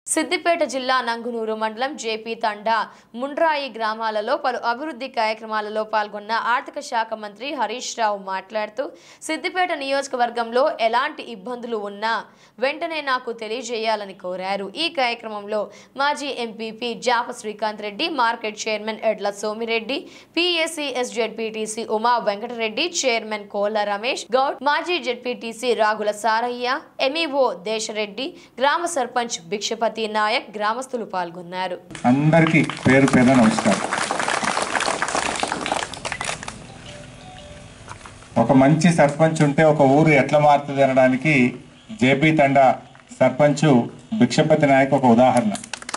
సిద్దిపేట జిల్లా నంగునూరు మండలం జేపీ తండా ముండ్రాయి గ్రామాలలో పలు అభివృద్ధి కార్యక్రమాలలో పాల్గొన్న ఆర్థిక శాఖ మంత్రి హరీష్ రావు మాట్లాడుతూ సిద్దిపేట నియోజకవర్గంలో ఎలాంటి ఇబ్బందులు ఉన్నా వెంటనే నాకు తెలియజేయాలని కోరారు ఈ కార్యక్రమంలో మాజీ MPP Japa Srikanth Reddy market chairman Edla Somireddy PSC ఎస్జెడ్పీటీసీ ఉమా వెంకటరెడ్డి చైర్మన్ కోల రమేష్ గౌడ్ మాజీ జెడ్పీటీసీ రాగుల సారయ్య ఎంఈఓ దేశరెడ్డి గ్రామ సర్పంచ్ భిక్షపతి నాయక్ గ్రామస్తులు పాల్గొన్నారు అందరికీ పేరు పేరు నమస్కారం ఒక మంచి సర్పంచ్ ఉంటే ఒక ఊరు ఎట్లా మారుతుంది అనడానికి జేపీ తండా సర్పంచ్ భిక్షపతి నాయక్ ఒక ఉదాహరణ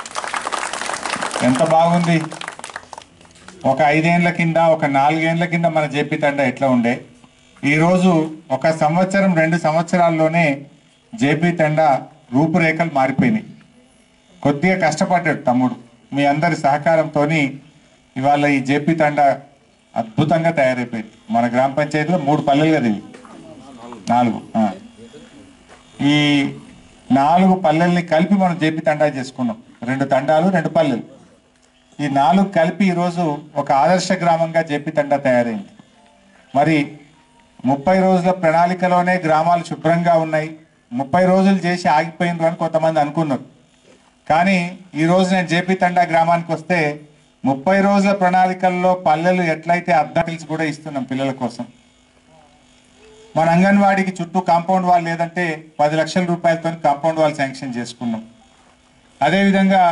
ఎంత బాగుంది ఒక ఐదేండ్ల కింద ఒక నాలుగేండ్ల కింద మన జేపీ తండా ఎట్లా ఉండే ఈరోజు ఒక సంవత్సరం రెండు సంవత్సరాల్లోనే జేపీ తండా రూపురేఖలు మారిపోయినాయి కొద్దిగా కష్టపడ్డాడు తమ్ముడు మీ అందరి సహకారంతో ఇవాళ ఈ జేపీ తండా అద్భుతంగా తయారైపోయింది మన గ్రామ పంచాయతీలో మూడు పల్లెలు కదా ఇవి నాలుగు ఆ. ఈ నాలుగు పల్లెల్ని కలిపి మనం జేపీ తండా చేసుకున్నాం రెండు తండాలు రెండు పల్లెలు ఈ నాలుగు కలిపి ఈరోజు ఒక ఆదర్శ గ్రామంగా జేపీ తండా తయారైంది మరి ముప్పై రోజుల ప్రణాళికలోనే గ్రామాలు శుభ్రంగా ఉన్నాయి ముప్పై రోజులు చేసి ఆగిపోయిండ్రు అని కొంతమంది అనుకున్నారు కానీ ఈ రోజు నేను జేపీ తండా గ్రామానికి వస్తే ముప్పై రోజుల ప్రణాళికల్లో పల్లెలు ఎట్లయితే అద్దకిల్స్ కూడా ఇస్తున్నాం పిల్లల కోసం మన అంగన్వాడీకి చుట్టూ కాంపౌండ్ వాల్ లేదంటే పది లక్షల రూపాయలతో కాంపౌండ్ వాల్ శాంక్షన్ చేసుకున్నాం అదేవిధంగా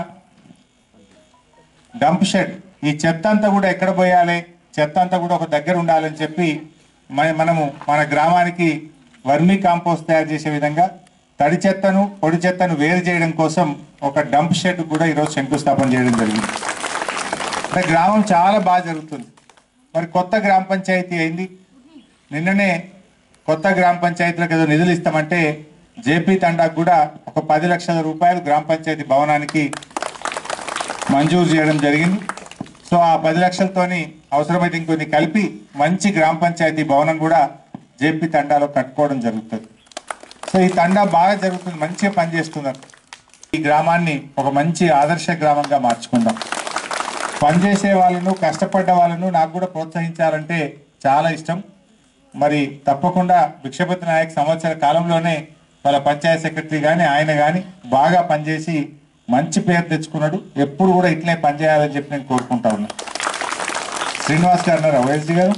డంప్ షెడ్ ఈ చెత్త అంతా కూడా ఎక్కడ పోయాలి చెత్త అంతా కూడా ఒక దగ్గర ఉండాలని చెప్పి మన మనము మన గ్రామానికి వర్మీ కాంపోస్ట్ తయారు చేసే విధంగా తడి చెత్తను పొడి చెత్తను వేరు చేయడం కోసం ఒక డంప్ షెడ్ కూడా ఈరోజు శంకుస్థాపన చేయడం జరిగింది అంటే గ్రామం చాలా బాగా జరుగుతుంది మరి కొత్త గ్రామ పంచాయతీ అయింది నిన్ననే కొత్త గ్రామ పంచాయతీలకు ఏదో నిధులు ఇస్తామంటే జేపీ తండాకు కూడా ఒక పది లక్షల రూపాయలు గ్రామ పంచాయతీ భవనానికి మంజూరు చేయడం జరిగింది సో ఆ పది లక్షలతోని అవసరమైతే ఇంకొన్ని కలిపి మంచి గ్రామ పంచాయతీ భవనం కూడా జేపీ తండాలో కట్టుకోవడం జరుగుతుంది సో ఈ తండా బాగా జరుగుతుంది మంచిగా పనిచేస్తున్నారు ఈ గ్రామాన్ని ఒక మంచి ఆదర్శ గ్రామంగా మార్చుకుందాం పనిచేసే వాళ్ళను కష్టపడ్డ వాళ్ళను నాకు కూడా ప్రోత్సహించాలంటే చాలా ఇష్టం మరి తప్పకుండా భిక్షపతి నాయక్ సంవత్సర కాలంలోనే వాళ్ళ పంచాయత్ సెక్రటరీ కానీ ఆయన కానీ బాగా పనిచేసి మంచి పేరు తెచ్చుకున్నాడు ఎప్పుడు కూడా ఇట్లే పనిచేయాలని చెప్పి నేను కోరుకుంటా ఉన్నా శ్రీనివాస్ గారు అన్నారు వైఎస్డి గారు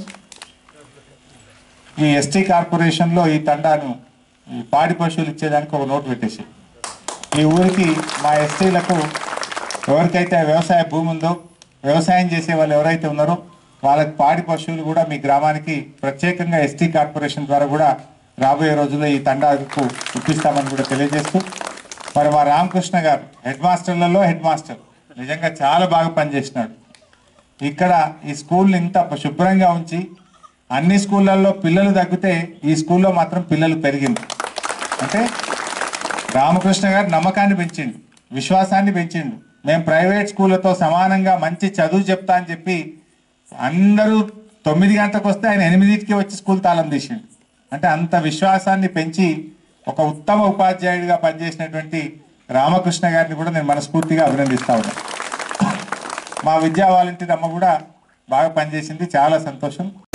ఈ ఎస్టీ కార్పొరేషన్లో ఈ తండాను ఈ పాడి పశువులు ఇచ్చేదానికి ఒక నోటు పెట్టేసి ఈ ఊరికి మా ఎస్టీలకు ఎవరికైతే వ్యవసాయ భూమి ఉందో వ్యవసాయం చేసే వాళ్ళు ఎవరైతే ఉన్నారో వాళ్ళకి పాడి పశువులు కూడా మీ గ్రామానికి ప్రత్యేకంగా ఎస్టీ కార్పొరేషన్ ద్వారా కూడా రాబోయే రోజుల్లో ఈ తండాకు ఇప్పిస్తామని కూడా తెలియజేస్తూ మరి మా రామకృష్ణ గారు హెడ్ మాస్టర్లలో హెడ్ మాస్టర్ నిజంగా చాలా బాగా పనిచేసినాడు ఇక్కడ ఈ స్కూల్ని ఇంత శుభ్రంగా ఉంచి అన్ని స్కూళ్ళల్లో పిల్లలు తగ్గితే ఈ స్కూల్లో మాత్రం పిల్లలు పెరిగింది అంటే రామకృష్ణ గారు నమ్మకాన్ని పెంచిండు విశ్వాసాన్ని పెంచిండు మేము ప్రైవేట్ స్కూళ్ళతో సమానంగా మంచి చదువు చెప్తా అని చెప్పి అందరూ తొమ్మిది గంటలకు వస్తే ఆయన ఎనిమిదికి వచ్చి స్కూల్ తాళం తీసిండు అంటే అంత విశ్వాసాన్ని పెంచి ఒక ఉత్తమ ఉపాధ్యాయుడిగా పనిచేసినటువంటి రామకృష్ణ గారిని కూడా నేను మనస్ఫూర్తిగా అభినందిస్తా ఉన్నాను మా విద్యా వాలంటీర్ అమ్మ కూడా బాగా పనిచేసింది చాలా సంతోషం